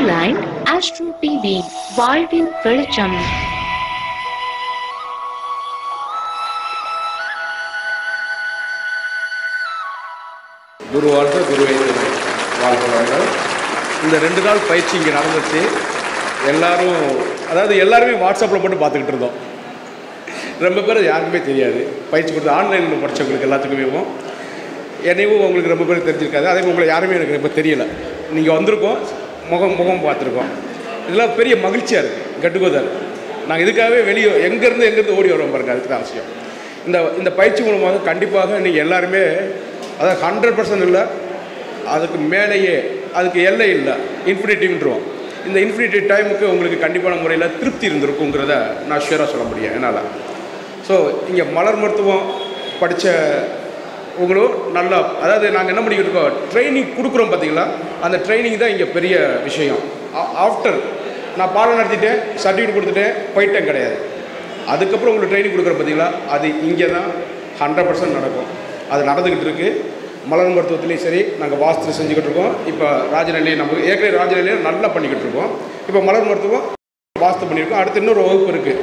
Aligned Astro TV வாழ்வின் வெளிச்சம் குரு வாழ்க குருவை துணை வாழ்கிறார்கள் இந்த ரெண்டு நாள் பயிற்சி இங்கே நடந்துச்சு எல்லாரும் அதாவது எல்லாருமே வாட்ஸ்அப்பில் போட்டு பார்த்துக்கிட்டு இருந்தோம் ரொம்ப பேர் யாருக்குமே தெரியாது பயிற்சி கொடுத்து ஆன்லைனில் படித்தவங்களுக்கு எல்லாத்துக்குமே என்னையும் உங்களுக்கு ரொம்ப பேர் தெரிஞ்சிருக்காது அதே மாதிரி உங்களை யாருமே எனக்கு ரொம்ப தெரியல நீங்கள் வந்திருக்கோம் முகம் முகம் பார்த்துருக்கோம் இதெல்லாம் பெரிய மகிழ்ச்சியாக இருக்குது கட்டுக்கோதல் நாங்கள் இதுக்காகவே வெளியே எங்கேருந்து எங்கேருந்து ஓடி வரோம் பாருங்க அதுக்கு தான் அவசியம் இந்த இந்த பயிற்சி மூலமாக கண்டிப்பாக நீங்கள் எல்லாருமே அதாவது ஹண்ட்ரட் பர்சன்ட் இல்லை அதுக்கு மேலேயே அதுக்கு எல்லை இல்லை இன்ஃபினிட்டிவ்ன்றோம் இந்த இன்ஃபினிட்டி டைமுக்கு உங்களுக்கு கண்டிப்பான முறையில் திருப்தி இருந்திருக்குங்கிறத நான் ஷியராக சொல்ல முடியும் என்னால் ஸோ இங்கே மலர் மருத்துவம் படித்த உங்களும் நல்லா அதாவது நாங்கள் என்ன பண்ணிக்கிட்டு இருக்கோம் ட்ரைனிங் கொடுக்குறோம் பார்த்தீங்களா அந்த ட்ரைனிங் தான் இங்கே பெரிய விஷயம் ஆஃப்டர் நான் பாடம் நடத்திட்டேன் சர்டிஃபிகேட் கொடுத்துட்டேன் போயிட்டேன் கிடையாது அதுக்கப்புறம் உங்களுக்கு ட்ரைனிங் கொடுக்குறோம் பார்த்தீங்களா அது இங்கே தான் ஹண்ட்ரட் பர்சன்ட் நடக்கும் அது நடந்துக்கிட்டு இருக்குது மலர் மருத்துவத்துலேயும் சரி நாங்கள் வாஸ்து செஞ்சுக்கிட்டு இருக்கோம் இப்போ ராஜநிலையை நம்ம ஏற்கனவே ராஜநிலையை நல்லா பண்ணிக்கிட்டு இருக்கோம் இப்போ மலர் மருத்துவம் வாஸ்து பண்ணியிருக்கோம் அடுத்து இன்னொரு வகுப்பு இருக்குது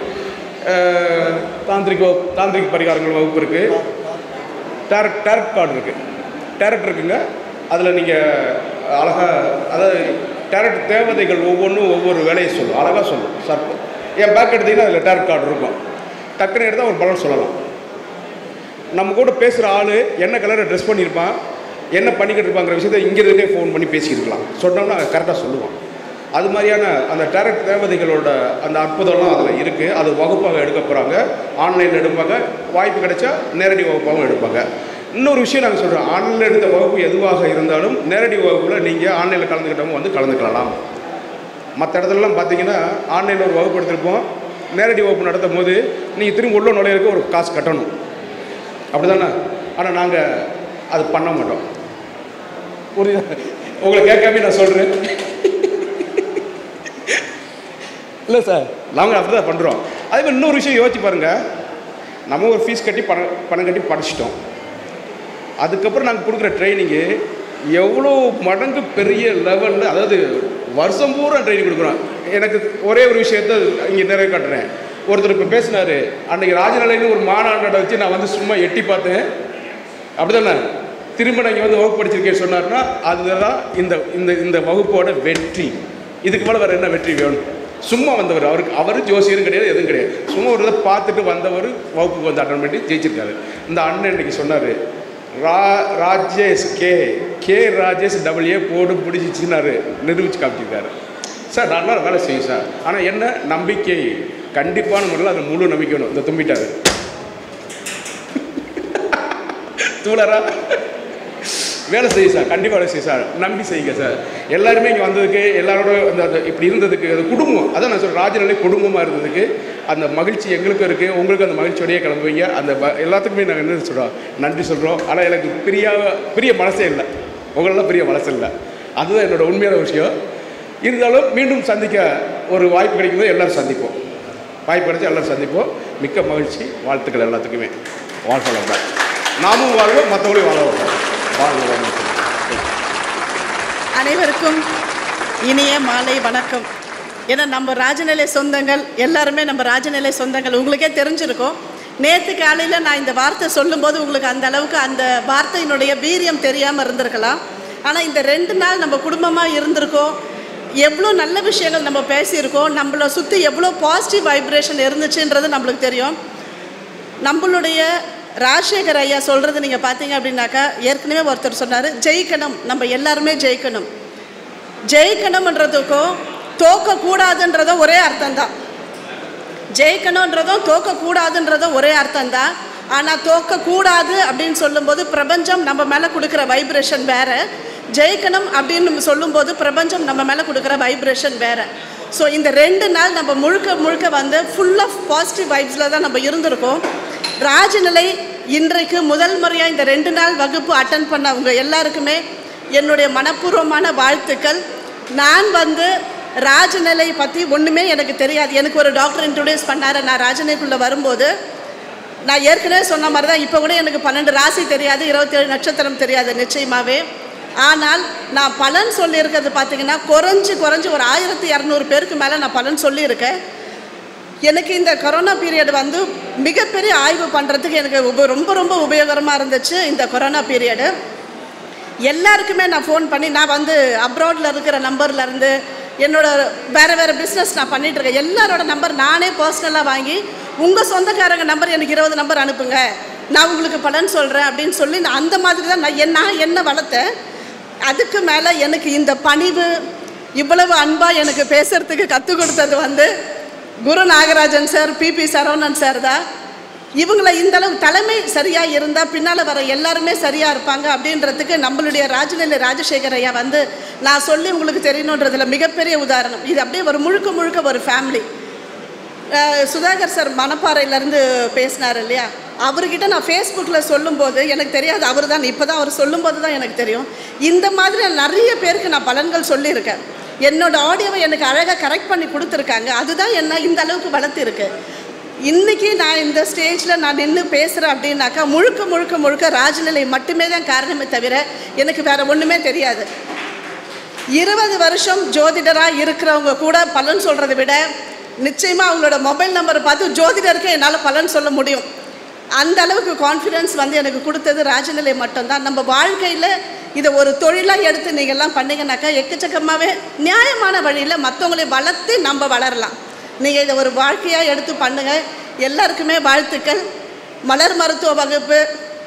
தாந்திரிக் வகுப்பு தாந்திரிக் பரிகாரங்கள் வகுப்பு இருக்குது டேரட் டேரட் கார்டு இருக்குது டேரட் இருக்குங்க அதில் நீங்கள் அழகாக அதாவது டேரட் தேவதைகள் ஒவ்வொன்றும் ஒவ்வொரு வேலையை சொல்லும் அழகாக சொல்லும் சார் என் பேக் எடுத்தீங்கன்னா அதில் டேரட் கார்டு இருக்கும் டக்குன்னு எடுத்தால் ஒரு பலன் சொல்லலாம் நம்ம கூட பேசுகிற ஆள் என்ன கலரை ட்ரெஸ் பண்ணியிருப்பான் என்ன பண்ணிக்கிட்டு இருப்பாங்கிற விஷயத்தை இங்கிருந்தே ஃபோன் பண்ணி பேசிக்கிருக்கலாம் சொன்னோம்னா கரெக்டாக சொல்லுவான் அது மாதிரியான அந்த டேரக்ட் தேவதைகளோட அந்த அற்புதம்லாம் அதில் இருக்குது அது வகுப்பாக எடுக்க போகிறாங்க ஆன்லைனில் எடுப்பாங்க வாய்ப்பு கிடைச்சா நேரடி வகுப்பாகவும் எடுப்பாங்க இன்னொரு விஷயம் நாங்கள் சொல்கிறோம் ஆன்லைனில் எடுத்த வகுப்பு எதுவாக இருந்தாலும் நேரடி வகுப்பில் நீங்கள் ஆன்லைனில் கலந்துக்கிட்டவங்க வந்து கலந்துக்கலாம் மற்ற இடத்துலலாம் பார்த்தீங்கன்னா ஆன்லைனில் ஒரு வகுப்பு எடுத்திருப்போம் நேரடி வகுப்பு நடத்தும் போது நீங்கள் திரும்ப உள்ள நுழையிறதுக்கு ஒரு காசு கட்டணும் அப்படி தானே ஆனால் நாங்கள் அது பண்ண மாட்டோம் ஒரு உங்களை கேட்காம நான் சொல்கிறேன் இல்லை சார் நாங்கள் அப்படி தான் பண்ணுறோம் அதே மாதிரி இன்னொரு விஷயம் யோசிச்சு பாருங்கள் நம்ம ஒரு ஃபீஸ் கட்டி பணம் பணம் கட்டி படிச்சிட்டோம் அதுக்கப்புறம் நாங்கள் கொடுக்குற ட்ரைனிங்கு எவ்வளோ மடங்கு பெரிய லெவலில் அதாவது வருஷம் பூரா ட்ரைனிங் கொடுக்குறோம் எனக்கு ஒரே ஒரு விஷயத்த இங்கே நிறைய காட்டுறேன் ஒருத்தர் இப்போ பேசினார் அன்றைக்கி ராஜநிலைன்னு ஒரு மாநாட்டை வச்சு நான் வந்து சும்மா எட்டி பார்த்தேன் அப்படிதானே திரும்ப நான் இங்கே வந்து வகுப்பு படிச்சிருக்கேன் சொன்னார்னா அதுதான் இந்த இந்த இந்த வகுப்போட வெற்றி இதுக்கு மேலே வேறு என்ன வெற்றி வேணும் சும்மா வந்தவர் அவருக்கு அவர் ஜோசியரும் கிடையாது எதுவும் கிடையாது சும்மா ஒரு இதை பார்த்துட்டு வந்தவர் வகுப்புக்கு வந்து அட்டன் பண்ணி ஜெயிச்சிருக்காரு இந்த அண்ணன் இன்னைக்கு சொன்னார் ரா Rajesh K K Rajesh double A போடு பிடிச்சிச்சுன்னாரு நிரூபிச்சு காமிச்சிருக்காரு சார் நல்லா வேலை செய்யும் சார் ஆனால் என்ன நம்பிக்கை கண்டிப்பான முறையில் அது முழு நம்பிக்கை வேணும் இந்த தும்பிட்டாரு தூளரா வேலை செய்ய சார் கண்டிப்பாக வேலை செய்ய சார் நம்பி செய்யுங்க சார் எல்லாருமே இங்கே வந்ததுக்கு எல்லாரோட அந்த அந்த இப்படி இருந்ததுக்கு அது குடும்பம் அதான் நான் சொல்கிறேன் ராஜநிலை குடும்பமாக இருந்ததுக்கு அந்த மகிழ்ச்சி எங்களுக்கும் இருக்குது உங்களுக்கு அந்த மகிழ்ச்சியோடையே கிளம்புவீங்க அந்த வ- எல்லாத்துக்குமே நாங்கள் என்ன சொல்கிறோம் நன்றி சொல்கிறோம் ஆனால் எனக்கு பிரியா பிரிய மனசே இல்லை உங்களெல்லாம் பெரிய மனசு இல்லை அதுதான் என்னோட உண்மையான விஷயம் இருந்தாலும் மீண்டும் சந்திக்க ஒரு வாய்ப்பு கிடைக்கும்போது எல்லாரும் சந்திப்போம் வாய்ப்பு கிடைச்சா எல்லாரும் சந்திப்போம் மிக்க மகிழ்ச்சி வாழ்த்துக்கள் எல்லாத்துக்குமே வாழ்க்கை வளர்ந்தேன் நாமும் வாழ்வோம் மற்றவங்களையும் வாழ வைப்போம் வாழ்க வளமுடன். அனைவருக்கும் இனிய மாலை வணக்கம் ஏன்னா நம்ம ராஜநிலை சொந்தங்கள் எல்லாருமே நம்ம ராஜநிலை சொந்தங்கள் உங்களுக்கே தெரிஞ்சிருக்கும் நேற்று காலையில் நான் இந்த வார்த்தை சொல்லும்போது உங்களுக்கு அந்த அளவுக்கு அந்த வார்த்தையினுடைய வீரியம் தெரியாமல் இருந்திருக்கலாம் ஆனால் இந்த ரெண்டு நாள் நம்ம குடும்பமாக இருந்திருக்கோம் எவ்வளோ நல்ல விஷயங்கள் நம்ம பேசியிருக்கோம் நம்மளை சுற்றி எவ்வளோ பாசிட்டிவ் வைப்ரேஷன் இருந்துச்சுன்றது நம்மளுக்கு தெரியும் நம்மளுடைய ராஜசேகர் ஐயா சொல்கிறது நீங்கள் பார்த்தீங்க அப்படின்னாக்கா ஏற்கனவே ஒருத்தர் சொன்னார் ஜெயிக்கணும் நம்ம எல்லாருமே ஜெயிக்கணும் ஜெயிக்கணும்ன்றதுக்கும் தோக்கக்கூடாதுன்றதும் ஒரே அர்த்தம்தான் ஜெயிக்கணுன்றதும் தோக்கக்கூடாதுன்றதும் ஒரே அர்த்தம்தான் ஆனால் தோக்கக்கூடாது அப்படின்னு சொல்லும்போது பிரபஞ்சம் நம்ம மேலே கொடுக்குற வைப்ரேஷன் வேறு ஜெயிக்கணும் அப்படின்னு நம்ம சொல்லும்போது பிரபஞ்சம் நம்ம மேலே கொடுக்குற வைப்ரேஷன் வேறு ஸோ இந்த ரெண்டு நாள் நம்ம முழுக்க முழுக்க வந்து ஃபுல் ஆஃப் பாசிட்டிவ் வைப்ஸில் தான் நம்ம இருந்திருக்கோம் ராஜநிலை இன்றைக்கு முதல் முறையாக இந்த ரெண்டு நாள் வகுப்பு அட்டன் பண்ணவங்க எல்லாருக்குமே என்னுடைய மனப்பூர்வமான வாழ்த்துக்கள் நான் வந்து ராஜநிலை பற்றி ஒன்றுமே எனக்கு தெரியாது எனக்கு ஒரு டாக்டர் இன்ட்ரடியூஸ் பண்ணார் நான் ராஜநிலைக்குள்ளே வரும்போது நான் ஏற்கனவே சொன்ன மாதிரி தான் இப்போ கூட எனக்கு பன்னெண்டு ராசி தெரியாது இருபத்தேழு நட்சத்திரம் தெரியாது நிச்சயமாகவே ஆனால் நான் பலன் சொல்லியிருக்கிறது பார்த்தீங்கன்னா குறைஞ்சு குறைஞ்சு ஒரு ஆயிரத்தி இரநூறு பேருக்கு மேலே நான் பலன் சொல்லியிருக்கேன் எனக்கு இந்த கொரோனா பீரியட் வந்து மிகப்பெரிய ஆய்வு பண்ணுறதுக்கு எனக்கு உப ரொம்ப ரொம்ப உபயோகரமாக இருந்துச்சு இந்த கொரோனா பீரியடு எல்லாருக்குமே நான் ஃபோன் பண்ணி நான் வந்து அப்ராடில் இருக்கிற நம்பர்ல இருந்து என்னோட வேறு வேறு பிஸ்னஸ் நான் பண்ணிட்டு இருக்கேன் எல்லாரோட நம்பர் நானே பர்சனலாக வாங்கி உங்கள் சொந்தக்காரங்க நம்பர் எனக்கு இருபது நம்பர் அனுப்புங்க நான் உங்களுக்கு பலன் சொல்கிறேன் அப்படின்னு சொல்லி நான் அந்த மாதிரி தான் நான் என் நான் என்ன வளர்த்தேன் அதுக்கு மேலே எனக்கு இந்த பணிவு இவ்வளவு அன்பாக எனக்கு பேசுறதுக்கு கற்றுக் கொடுத்தது வந்து Guru Nagarajan sir PP Saravanan sir தான் இவங்கள இந்த அளவு தலைமை சரியாக இருந்தால் பின்னால் வர எல்லாருமே சரியாக இருப்பாங்க அப்படின்றதுக்கு நம்மளுடைய ராஜநிலை ராஜசேகர் ஐயா வந்து நான் சொல்லி உங்களுக்கு தெரியணுன்றதுல மிகப்பெரிய உதாரணம் இது அப்படியே ஒரு முழுக்க முழுக்க ஒரு ஃபேமிலி சுதாகர் சார் மணப்பாறையிலேருந்து பேசினார் இல்லையா அவர்கிட்ட நான் ஃபேஸ்புக்கில் சொல்லும்போது எனக்கு தெரியாது அவர் தான் இப்போ தான் அவர் சொல்லும்போது தான் எனக்கு தெரியும் இந்த மாதிரி நிறைய பேருக்கு நான் பலன்கள் சொல்லியிருக்கேன் என்னோட ஆடியோவை எனக்கு அழகாக கரெக்ட் பண்ணி கொடுத்துருக்காங்க அதுதான் என்ன இந்த அளவுக்கு வளர்த்துருக்கு இன்னைக்கு நான் இந்த ஸ்டேஜில் நான் நின்று பேசுகிறேன் அப்படின்னாக்கா முழுக்க முழுக்க முழுக்க ராஜநிலை மட்டுமே தான் காரணமே தவிர எனக்கு வேற ஒன்றுமே தெரியாது இருபது வருஷம் ஜோதிடராக இருக்கிறவங்க கூட பலன் சொல்கிறத விட நிச்சயமாக அவங்களோட மொபைல் நம்பரை பார்த்து ஜோதிடருக்கு என்னால் பலன் சொல்ல முடியும் அந்த அளவுக்கு கான்ஃபிடென்ஸ் வந்து எனக்கு கொடுத்தது ராஜநிலை மட்டும்தான் நம்ம வாழ்க்கையில் இதை ஒரு தொழிலாக எடுத்து நீங்கள்லாம் பண்ணீங்கன்னாக்கா எக்கச்சக்கமாகவே நியாயமான வழியில் மற்றவங்களை வளர்த்து நம்ம வளரலாம் நீங்கள் இதை ஒரு வாழ்க்கையாக எடுத்து பண்ணுங்கள் எல்லாருக்குமே வாழ்த்துக்கள் மலர் மருத்துவ வகுப்பு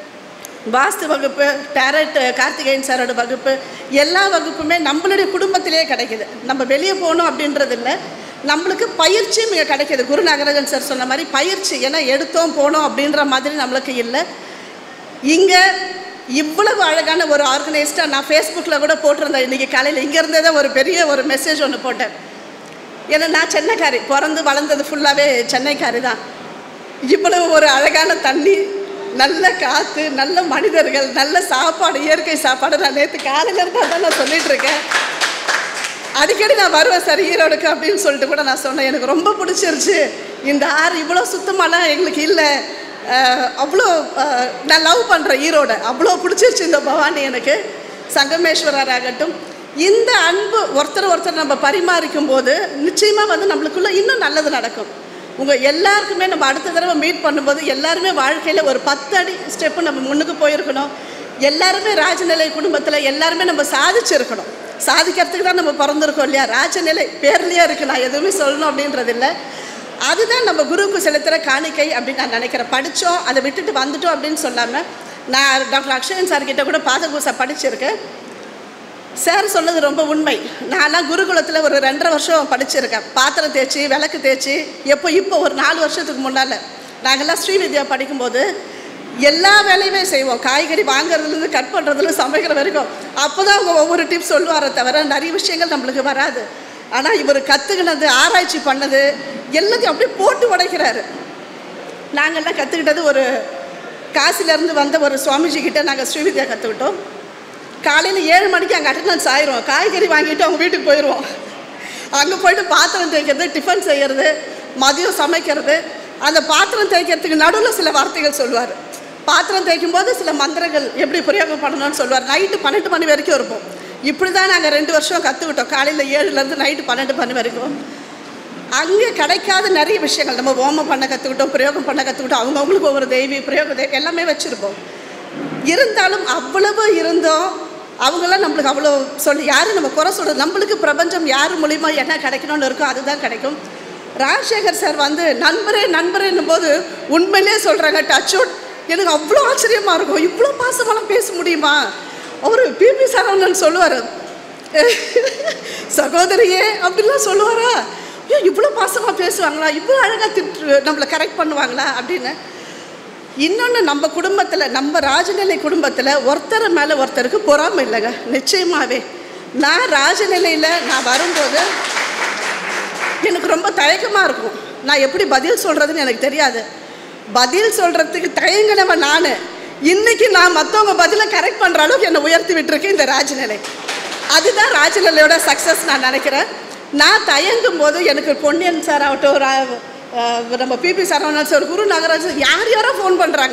வாஸ்து வகுப்பு டேரட் கார்த்திகேயன் சாரோட வகுப்பு எல்லா வகுப்புமே நம்மளுடைய குடும்பத்திலேயே கிடைக்குது நம்ம வெளியே போகணும் அப்படின்றது இல்லை நம்மளுக்கு பயிற்சியும் இங்கே கிடைக்கிது குரு நாகராஜன் சார் சொன்ன மாதிரி பயிற்சி ஏன்னா எடுத்தோம் போனோம் அப்படின்ற மாதிரி நம்மளுக்கு இல்லை இங்கே இவ்வளவு அழகான ஒரு ஆர்கனைஸ்டாக நான் ஃபேஸ்புக்கில் கூட போட்டிருந்தேன் இன்றைக்கி காலையில் இங்கேருந்தே தான் ஒரு பெரிய ஒரு மெசேஜ் ஒன்று போட்டேன் ஏன்னா நான் சென்னைக்காரி பிறந்து வளர்ந்தது ஃபுல்லாகவே சென்னைக்காரி தான் இவ்வளவு ஒரு அழகான தண்ணி நல்ல காற்று நல்ல மனிதர்கள் நல்ல சாப்பாடு இயற்கை சாப்பாடு நான் நேற்று காலையில் இருந்தால் தான் நான் சொல்லிட்டு இருக்கேன் அடிக்கடி நான் வருவேன் சார் ஈரோடுக்கு அப்படின்னு சொல்லிட்டு கூட நான் சொன்னேன் எனக்கு ரொம்ப பிடிச்சிருச்சு இந்த ஆறு இவ்வளோ சுத்தமாலாம் எங்களுக்கு இல்லை அவ்வளோ அஹ், நான் லவ் பண்ணுறேன் ஈரோடை அவ்வளோ பிடிச்சிருச்சு இந்த பவானி எனக்கு சங்கமேஸ்வரர் ஆகட்டும் இந்த அன்பு ஒருத்தர் ஒருத்தர் நம்ம பரிமாறிக்கும் போது நிச்சயமாக வந்து நம்மளுக்குள்ள இன்னும் நல்லது நடக்கும் உங்கள் எல்லாருக்குமே நம்ம அடுத்த தடவை மீட் பண்ணும்போது எல்லாருமே வாழ்க்கையில் ஒரு பத்து அடி ஸ்டெப்பு நம்ம முன்னுக்கு போயிருக்கணும் எல்லாருமே ராஜநிலை குடும்பத்தில் எல்லாருமே நம்ம சாதிச்சிருக்கணும் சாதிக்கிறதுக்கு தான் நம்ம பிறந்திருக்கோம் இல்லையா ராஜநிலை பேர்லேயே இருக்குது நான் எதுவுமே சொல்லணும் அப்படின்றது இல்லை அதுதான் நம்ம குருவுக்கு செலுத்துகிற காணிக்கை அப்படின்னு நான் நினைக்கிறேன் படித்தோம் அதை விட்டுட்டு வந்துட்டோம் அப்படின்னு சொல்லாமல் நான் டாக்டர் அக்ஷயன் சார் கிட்ட கூட பாதகூசா படிச்சிருக்கேன் சார் சொன்னது ரொம்ப உண்மை நான்லாம் குருகுலத்தில் ஒரு ரெண்டரை வருஷம் படிச்சிருக்கேன் பாத்திரம் தேய்ச்சி விளக்கு தேய்ச்சி எப்போ இப்போ ஒரு நாலு வருஷத்துக்கு முன்னால் நாங்கள்லாம் ஸ்ரீவித்யா படிக்கும்போது எல்லா வேலையுமே செய்வோம் காய்கறி வாங்குறதுலேருந்து கட் பண்ணுறதுல சமைக்கிற வரைக்கும் அப்போ தான் அவங்க ஒவ்வொரு டிப்ஸ் சொல்லுவாரே தவிர நிறைய விஷயங்கள் நம்மளுக்கு வராது ஆனால் இவர் கற்றுக்கினது ஆராய்ச்சி பண்ணது எல்லாத்தையும் அப்படியே போட்டு உடைக்கிறாரு நாங்கள்லாம் கற்றுக்கிட்டது ஒரு காசிலேருந்து வந்த ஒரு சுவாமிஜி கிட்ட நாங்கள் ஸ்ரீவித்யா கற்றுக்கிட்டோம் காலையில் ஏழு மணிக்கு அங்கே அட்டண்டன்ஸ் ஆயிரும் காய்கறி வாங்கிட்டு அவங்க வீட்டுக்கு போயிடுவோம் அங்கே போயிட்டு பாத்திரம் தேய்க்கிறது டிஃபன் செய்கிறது மதியம் சமைக்கிறது அந்த பாத்திரம் தேய்க்கிறதுக்கு நடுவில் சில வார்த்தைகள் சொல்லுவார் பாத்திரம் தேய்க்கும் போது சில மந்திரங்கள் எப்படி பிரயோகம் பண்ணணும்னு சொல்லுவார் நைட்டு பன்னெண்டு மணி வரைக்கும் இருப்போம் இப்படி தான் நாங்கள் ரெண்டு வருஷம் கற்றுக்கிட்டோம் காலையில் ஏழுலேருந்து நைட்டு பன்னெண்டு மணி வரைக்கும் அங்கே கிடைக்காத நிறைய விஷயங்கள் நம்ம ஓமம் பண்ண கற்றுக்கிட்டோம் பிரயோகம் பண்ண கற்றுக்கிட்டோம் அவங்கவுங்களுக்கு ஒவ்வொரு தெய்வீ பிரயோக தெய்வம் எல்லாமே வச்சுருப்போம் இருந்தாலும் அவ்வளவு இருந்தோம் அவங்களாம் நம்மளுக்கு அவ்வளோ சொல்லி யாரும் நம்ம குறை சொல்கிறது நம்மளுக்கு பிரபஞ்சம் யார் மூலிமா என்ன கிடைக்கணும்னு இருக்கோ அதுதான் கிடைக்கும் ராஜசேகர் சார் வந்து நண்பரே நண்பரேன்னும் போது உண்மையிலே சொல்கிறாங்க டச்சோட் எனக்கு அவ்வளோ ஆச்சரியமாக இருக்கும் இவ்வளோ பாசமெல்லாம் பேச முடியுமா அவர் பிபி சரவணன் சொல்லுவார் சகோதரியே அப்படிலாம் சொல்லுவாரா ஐயோ இவ்வளோ பாசமாக பேசுவாங்களா இவ்வளோ அழகாக திட்டு நம்மளை கரெக்ட் பண்ணுவாங்களா அப்படின்னு இன்னொன்று நம்ம குடும்பத்தில் நம்ம ராஜநிலை குடும்பத்தில் ஒருத்தர் மேலே ஒருத்தருக்கு பொறாமை இல்லைங்க நிச்சயமாகவே நான் ராஜநிலையில் நான் வரும்போது எனக்கு ரொம்ப தயக்கமாக இருக்கும் நான் எப்படி பதில் சொல்கிறதுன்னு எனக்கு தெரியாது பதில் சொல்கிறதுக்கு தயங்கினவன் நான் இன்னைக்கு நான் மற்றவங்க பதிலை கரெக்ட் பண்ணுற அளவுக்கு என்னை உயர்த்தி விட்டுருக்கு இந்த ராஜநிலை அதுதான் ராஜநிலையோட சக்ஸஸ் நான் நினைக்கிறேன் நான் தயங்கும் போது எனக்கு பொன்னியன் சார் ஆகட்டும் ரா- அஹ் நம்ம PP Saravanan sir Guru Nagaraj sir யார் யாரோ ஃபோன் பண்ணுறாங்க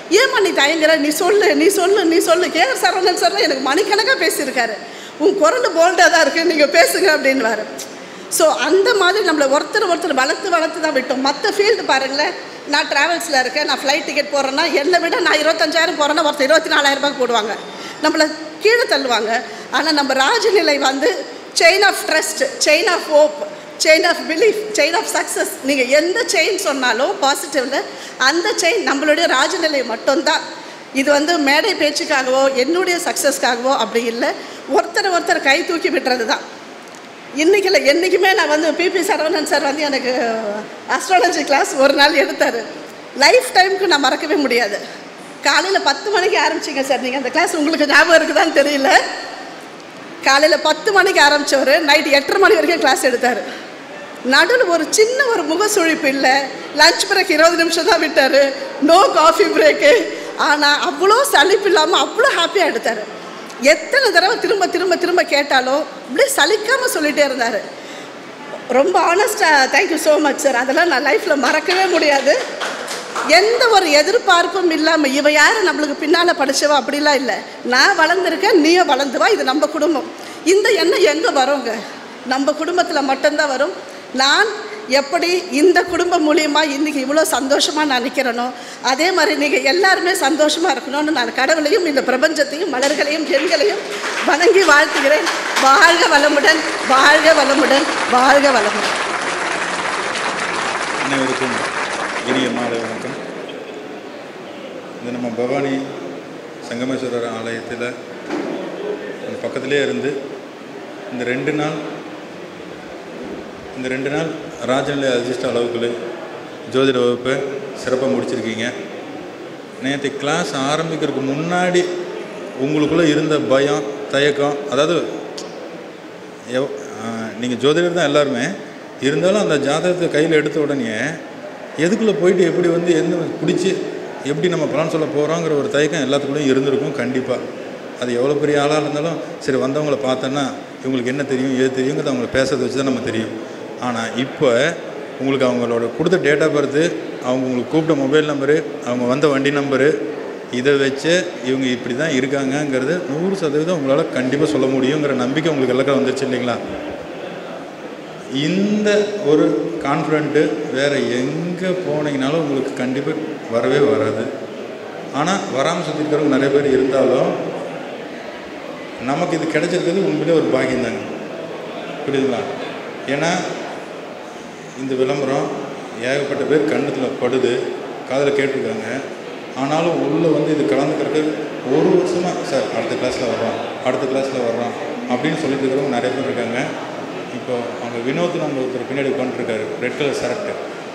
ஏம்மா நீ தயங்குற நீ சொல்லு நீ சொல்லு நீ சொல்லு கே ஆர் சரவணன் சார்லாம் எனக்கு மணிக்கணக்காக பேசியிருக்காரு உன் குரல் போல்டாக தான் இருக்குது நீங்கள் பேசுங்க அப்படின்னுவாரு ஸோ அந்த மாதிரி நம்மளை ஒருத்தர் ஒருத்தர் வளர்த்து வளர்த்து தான் விட்டோம் மற்ற ஃபீல்டு பாருங்களேன் நான் ட்ராவல்ஸில் இருக்கேன் நான் ஃப்ளைட் டிக்கெட் போடுறேன்னா என்னை விட நான் இருபத்தஞ்சாயிரம் போகிறேன்னா ஒருத்தர் இருபத்தி நாலாயிரம் ரூபாய்க்கு போடுவாங்க நம்மளை கீழே தள்ளுவாங்க ஆனால் நம்ம ராஜநிலை வந்து chain of trust chain of hope chain of belief chain of success நீங்கள் எந்த செயின் சொன்னாலும் பாசிட்டிவில் அந்த செயின் நம்மளுடைய ராஜநிலை மட்டும்தான் இது வந்து மேடை பேச்சுக்காகவோ என்னுடைய சக்ஸஸ்க்காகவோ அப்படி இல்லை ஒருத்தர் ஒருத்தர் கை தூக்கி விடுறது தான் இன்றைக்கி இல்லை என்றைக்குமே நான் வந்து பிபி சரவணன் சார் வந்து எனக்கு அஸ்ட்ராலஜி கிளாஸ் ஒரு நாள் எடுத்தார் லைஃப் டைமுக்கு நான் மறக்கவே முடியாது காலையில் பத்து மணிக்கு ஆரம்பிச்சிங்க சார் நீங்கள் அந்த கிளாஸ் உங்களுக்கு ஞாபகம் இருக்குதான்னு தெரியல காலையில் பத்து மணிக்கு ஆரம்பித்தவர் நைட் எட்டரை மணி வரைக்கும் கிளாஸ் எடுத்தார் நடுவில் ஒரு சின்ன ஒரு முகசுழிப்பு இல்லை லஞ்ச் பிரேக் இருபது நிமிஷம் தான் விட்டார் நோ காஃபி பிரேக்கு ஆனால் அவ்வளோ சலிப்பு இல்லாமல் அவ்வளோ ஹாப்பியாக எடுத்தார் எத்தனை தடவை திரும்ப திரும்ப திரும்ப கேட்டாலும் அப்படியே சலிக்காமல் சொல்லிகிட்டே இருந்தார் ரொம்ப ஆனஸ்டாக தேங்க்யூ ஸோ மச் சார் அதெல்லாம் நான் லைஃப்பில் மறக்கவே முடியாது எந்த ஒரு எதிர்பார்ப்பும் இல்லாமல் இவ யார் நம்மளுக்கு பின்னால் படிச்சவா அப்படிலாம் இல்லை நான் வளர்ந்துருக்கேன் நீயும் வளர்ந்து வா இது நம்ம குடும்பம் இந்த எண்ணம் எங்கே வரோங்க நம்ம குடும்பத்தில் மட்டும்தான் வரும் நான் எப்படி இந்த குடும்பம் மூலியமாக இன்றைக்கி இவ்வளோ சந்தோஷமாக நான் நிற்கிறேனோ அதே மாதிரி நீங்கள் எல்லாருமே சந்தோஷமாக இருக்கணும்னு நான் கடவுளையும் இந்த பிரபஞ்சத்தையும் மலர்களையும் பெண்களையும் வணங்கி வாழ்த்துகிறேன் வாழ்க வளமுடன் வாழ்க வளமுடன் வாழ்க வளமுடன் அனைவருக்கும் இனிய மாலை வணக்கம் இது நம்ம பவானி சங்கமேஸ்வரர் ஆலயத்தில் அந்த பக்கத்திலே இருந்து இந்த ரெண்டு நாள் இந்த ரெண்டு நாள் ராஜநிலை அதிர்ஷ்ட அளவுக்குள்ள ஜோதிட வகுப்பை சிறப்பாக முடிச்சிருக்கீங்க நேற்று கிளாஸ் ஆரம்பிக்கிறதுக்கு முன்னாடி உங்களுக்குள்ளே இருந்த பயம் தயக்கம் அதாவது எவ் நீங்கள் ஜோதிடர் தான் எல்லாருமே இருந்தாலும் அந்த ஜாதகத்தை கையில் எடுத்த உடனே எதுக்குள்ளே போயிட்டு எப்படி வந்து எந்த பிடிச்சி எப்படி நம்ம பலன் சொல்ல போகிறோங்கிற ஒரு தயக்கம் எல்லாத்துக்குள்ளேயும் இருந்திருக்கும் கண்டிப்பாக அது எவ்வளோ பெரிய ஆளாக இருந்தாலும் சரி வந்தவங்கள பார்த்தோன்னா இவங்களுக்கு என்ன தெரியும் ஏது தெரியுங்கிறது அவங்கள பேசுறதை வச்சு தான் நம்ம தெரியும் ஆனால் இப்போ உங்களுக்கு அவங்களோட கொடுத்த டேட் ஆஃப் பர்த்து அவங்க உங்களுக்கு கூப்பிட்ட மொபைல் நம்பரு அவங்க வந்த வண்டி நம்பரு இதை வச்சு இவங்க இப்படி தான் இருக்காங்கங்கிறது நூறு சதவீதம் உங்களால் கண்டிப்பாக சொல்ல முடியுங்கிற நம்பிக்கை உங்களுக்கு எல்லாருக்கும் வந்துருச்சு இல்லைங்களா இந்த ஒரு கான்ஃபிடென்ட்டு வேறு எங்கே போனீங்கனாலும் உங்களுக்கு கண்டிப்பாக வரவே வராது ஆனால் வராமல் சுற்றி இருக்கிறவங்க நிறைய பேர் இருந்தாலும் நமக்கு இது கிடைச்சிருக்கிறது உண்மையிலே ஒரு பாக்கியம் தாங்க புரியுதுங்களா ஏன்னா இந்த விளம்பரம் ஏகப்பட்ட பேர் கண்ணத்தில் படுது காதில் கேட்டிருக்காங்க ஆனாலும் உள்ளே வந்து இது கலந்துக்கிறதுக்கு ஒரு வருஷமாக சார் அடுத்த கிளாஸில் வர்றோம் அடுத்த கிளாஸில் வர்றோம் அப்படின்னு சொல்லிட்டு இருக்கிறவங்க நிறைய பேர் இருக்காங்க இப்போ அவங்க வினோத் நம்ம ஒருத்தர் பின்னாடி உட்காந்துருக்காரு ரெட் கலர் சரட்டு